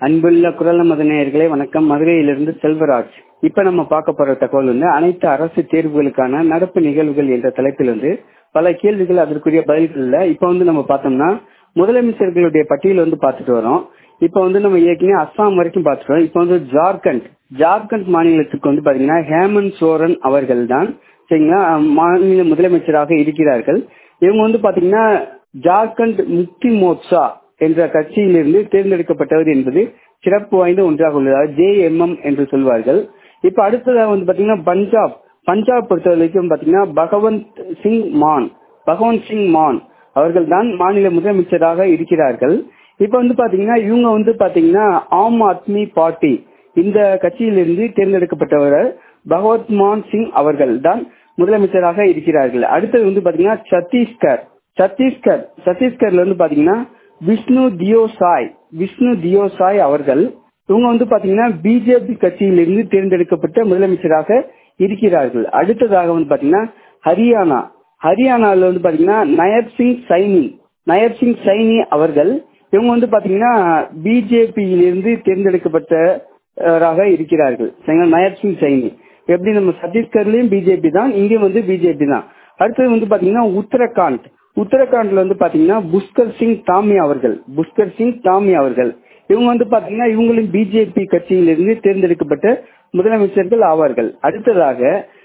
அன்புள்ள குரல் நமது நேயர்களே வணக்கம் மதுரையிலிருந்து செல்வராஜ் இப்ப நம்ம பார்க்க போற தகவல் வந்து அனைத்து அரசு தேர்வுகளுக்கான நடப்பு நிகழ்வுகள் என்ற தலைப்பில் வந்து பல கேள்விகள் அதற்குரிய பதில்கள்ல இப்ப வந்து நம்ம பார்த்தோம்னா முதலமைச்சர்களுடைய பட்டியல் வந்து பார்த்துட்டு வரோம் இப்ப வந்து நம்ம ஏற்கனவே அஸ்ஸாம் வரைக்கும் பார்த்துட்டோம் இப்ப வந்து ஜார்க்கண்ட் ஜார்க்கண்ட் மாநிலத்துக்கு வந்து பாத்தீங்கன்னா ஹேமந்த் சோரன் அவர்கள் தான் சரிங்களா மாநில முதலமைச்சராக இருக்கிறார்கள் இவங்க வந்து பாத்தீங்கன்னா ஜார்க்கண்ட் முக்தி மோர்ச்சா என்ற கட்சியிலிருந்து தேர்ந்தெடுக்கப்பட்டவர் என்பது சிறப்பு வாய்ந்த ஒன்றாக உள்ளது ஜே எம் எம் என்று சொல்வார்கள் இப்ப அடுத்ததாக வந்து பாத்தீங்கன்னா பஞ்சாப் பஞ்சாப் பொறுத்த வரைக்கும் பாத்தீங்கன்னா பகவந்த் சிங் மான் பகவந்த் சிங் மான் அவர்கள் தான் மாநில முதலமைச்சராக இருக்கிறார்கள் இப்ப வந்து பாத்தீங்கன்னா இவங்க வந்து பாத்தீங்கன்னா ஆம் ஆத்மி பார்ட்டி இந்த கட்சியிலிருந்து தேர்ந்தெடுக்கப்பட்டவர் பகவத் மான் சிங் அவர்கள் தான் முதலமைச்சராக இருக்கிறார்கள் அடுத்தது வந்து பாத்தீங்கன்னா சத்தீஸ்கர் சத்தீஸ்கர் சத்தீஸ்கர்ல வந்து பாத்தீங்கன்னா விஷ்ணு தியோ சாய் விஷ்ணு தியோ சாய் அவர்கள் இவங்க வந்து பாத்தீங்கன்னா பிஜேபி கட்சியிலிருந்து தேர்ந்தெடுக்கப்பட்ட முதலமைச்சராக இருக்கிறார்கள் அடுத்ததாக வந்து பாத்தீங்கன்னா ஹரியானா ஹரியானால வந்து பாத்தீங்கன்னா நயப் சிங் சைனி நயப் சிங் சைனி அவர்கள் இவங்க வந்து பாத்தீங்கன்னா பிஜேபியிலிருந்து தேர்ந்தெடுக்கப்பட்டவராக இருக்கிறார்கள் நயப் சிங் சைனி எப்படி நம்ம சத்தீஸ்கர்லயும் பிஜேபி தான் இங்கேயும் வந்து பிஜேபி தான் அடுத்தது வந்து பாத்தீங்கன்னா உத்தரகாண்ட் உத்தரகாண்ட்ல வந்து பாத்தீங்கன்னா புஷ்கர் சிங் தாமி அவர்கள் புஷ்கர் சிங் தாமி அவர்கள் இவங்க வந்து பாத்தீங்கன்னா இவங்களும் பிஜேபி கட்சியிலிருந்து தேர்ந்தெடுக்கப்பட்ட முதலமைச்சர்கள் ஆவார்கள் அடுத்ததாக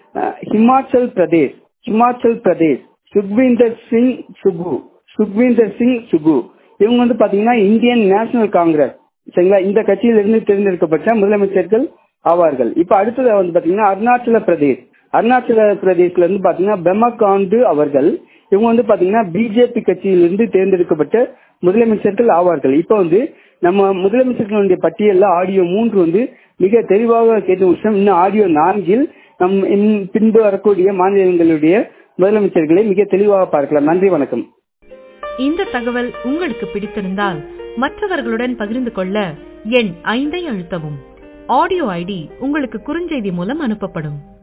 ஹிமாச்சல் பிரதேஷ் ஹிமாச்சல் பிரதேஷ் சுக்வீந்தர் சிங் சுகு சுக்வீந்தர் சிங் சுகு இவங்க வந்து பாத்தீங்கன்னா இந்தியன் நேஷனல் காங்கிரஸ் சரிங்களா இந்த கட்சியிலிருந்து தேர்ந்தெடுக்கப்பட்ட முதலமைச்சர்கள் ஆவார்கள் இப்ப அடுத்தது வந்து பாத்தீங்கன்னா அருணாச்சல பிரதேஷ் அருணாச்சல பிரதேஷ்ல இருந்து பாத்தீங்கன்னா பெமகாண்டு அவர்கள் இவங்க வந்து பாத்தீங்கன்னா பிஜேபி கட்சியிலிருந்து தேர்ந்தெடுக்கப்பட்ட முதலமைச்சர்கள் ஆவார்கள் இப்ப வந்து நம்ம முதலமைச்சர்களுடைய பட்டியல்ல ஆடியோ மூன்று வந்து மிக தெளிவாக கேட்டு விஷயம் இன்னும் ஆடியோ நான்கில் நம் பின்பு வரக்கூடிய மாநிலங்களுடைய முதலமைச்சர்களை மிக தெளிவாக பார்க்கலாம் நன்றி வணக்கம் இந்த தகவல் உங்களுக்கு பிடித்திருந்தால் மற்றவர்களுடன் பகிர்ந்து கொள்ள எண் ஐந்தை அழுத்தவும் ஆடியோ ஐடி உங்களுக்கு குறுஞ்செய்தி மூலம் அனுப்பப்படும்